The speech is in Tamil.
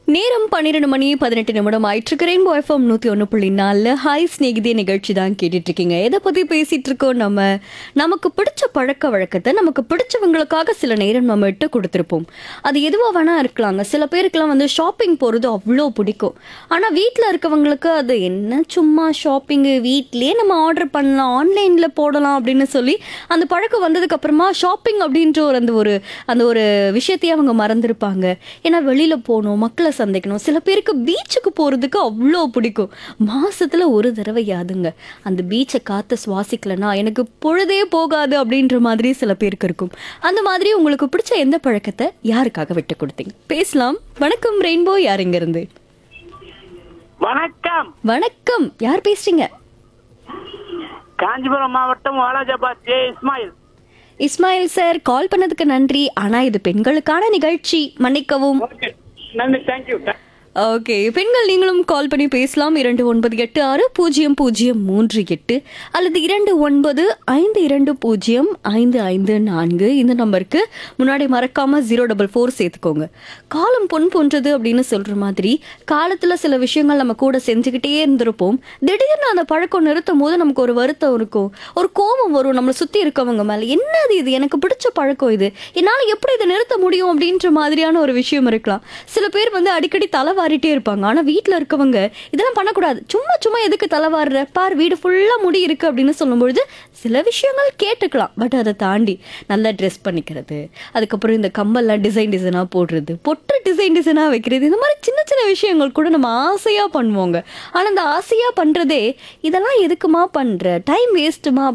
நேரம் பன்னிரெண்டு மணி பதினெட்டு நிமிடம் ஆயிட்டு ரெயின்போ எஃப்எம் நூத்தி ஒன்று புள்ளி நாலில் ஹாய் ஸ்நேகிதே நிகழ்ச்சி தான் கேட்டுட்டு இருக்கீங்க எதை பத்தி பேசிட்டு இருக்கோம் நம்ம நமக்கு பிடிச்ச பழக்க வழக்கத்தை நமக்கு பிடிச்சவங்களுக்காக சில நேரம் நம்ம விட்டு கொடுத்துருப்போம் அது எதுவா வேணா இருக்கலாங்க சில பேருக்குலாம் வந்து ஷாப்பிங் போறது அவ்வளோ பிடிக்கும் ஆனா வீட்டில் இருக்கவங்களுக்கு அது என்ன சும்மா ஷாப்பிங்கு வீட்லயே நம்ம ஆர்டர் பண்ணலாம் ஆன்லைன்ல போடலாம் அப்படின்னு சொல்லி அந்த பழக்கம் வந்ததுக்கு அப்புறமா ஷாப்பிங் அப்படின்ற ஒரு அந்த ஒரு அந்த ஒரு விஷயத்தையே அவங்க மறந்துருப்பாங்க ஏன்னா வெளியில போகணும் மக்களை சந்திக்கணும் சில பேருக்கு பீச்சுக்கு போறதுக்கு அவ்வளோ பிடிக்கும் மாசத்துல ஒரு தடவை யாதுங்க அந்த பீச்சை காத்த சுவாசிக்கலனா எனக்கு பொழுதே போகாது அப்படின்ற மாதிரி சில பேருக்கு இருக்கும் அந்த மாதிரி உங்களுக்கு பிடிச்ச எந்த பழக்கத்தை யாருக்காக விட்டு கொடுத்தீங்க பேசலாம் வணக்கம் ரெயின்போ யார் இங்க இருந்து வணக்கம் வணக்கம் யார் பேசுறீங்க காஞ்சிபுரம் மாவட்டம் Walajabad J Ismail Ismail sir call பண்ணதுக்கு நன்றி ஆனா இது பெண்களுக்கான நிகழ்ச்சி மன்னிக்கவும் ஓகே நன்றி தேங்க்யூ ஓகே பெண்கள் நீங்களும் கால் பண்ணி பேசலாம் இரண்டு ஒன்பது எட்டு ஆறு பூஜ்ஜியம் பூஜ்ஜியம் மூன்று எட்டு அல்லது இரண்டு ஒன்பது ஐந்து இரண்டு பூஜ்ஜியம் ஐந்து ஐந்து நான்கு இந்த நம்பருக்கு முன்னாடி மறக்காம ஜீரோ டபுள் ஃபோர் சேர்த்துக்கோங்க காலம் பொன் போன்றது அப்படின்னு சொல்ற மாதிரி காலத்துல சில விஷயங்கள் நம்ம கூட செஞ்சுக்கிட்டே இருந்திருப்போம் திடீர்னு அந்த பழக்கம் நிறுத்தும் போது நமக்கு ஒரு வருத்தம் இருக்கும் ஒரு கோபம் வரும் நம்மளை சுத்தி இருக்கவங்க மேல என்னது இது எனக்கு பிடிச்ச பழக்கம் இது என்னால எப்படி இதை நிறுத்த முடியும் அப்படின்ற மாதிரியான ஒரு விஷயம் இருக்கலாம் சில பேர் வந்து அடிக்கடி தலை வாரிட்டே இருப்பாங்க ஆனா வீட்ல இருக்கவங்க இதெல்லாம் பண்ணக்கூடாது சும்மா சும்மா எதுக்கு தலை வாடுற பார் வீடு ஃபுல்லா முடி இருக்கு அப்படின்னு சொல்லும்பொழுது சில விஷயங்கள் கேட்டுக்கலாம் பட் அதை தாண்டி நல்லா ட்ரெஸ் பண்ணிக்கிறது அதுக்கப்புறம் இந்த கம்பல்லாம் டிசைன் டிசைனா போடுறது பொட்டு டிசைன் டிசைனா வைக்கிறது இந்த மாதிரி சின்ன சின்ன விஷயங்கள் கூட நம்ம ஆசையா பண்ணுவோங்க ஆனா அந்த ஆசையா பண்றதே இதெல்லாம் எதுக்குமா பண்ற டைம் வேஸ்ட்டுமா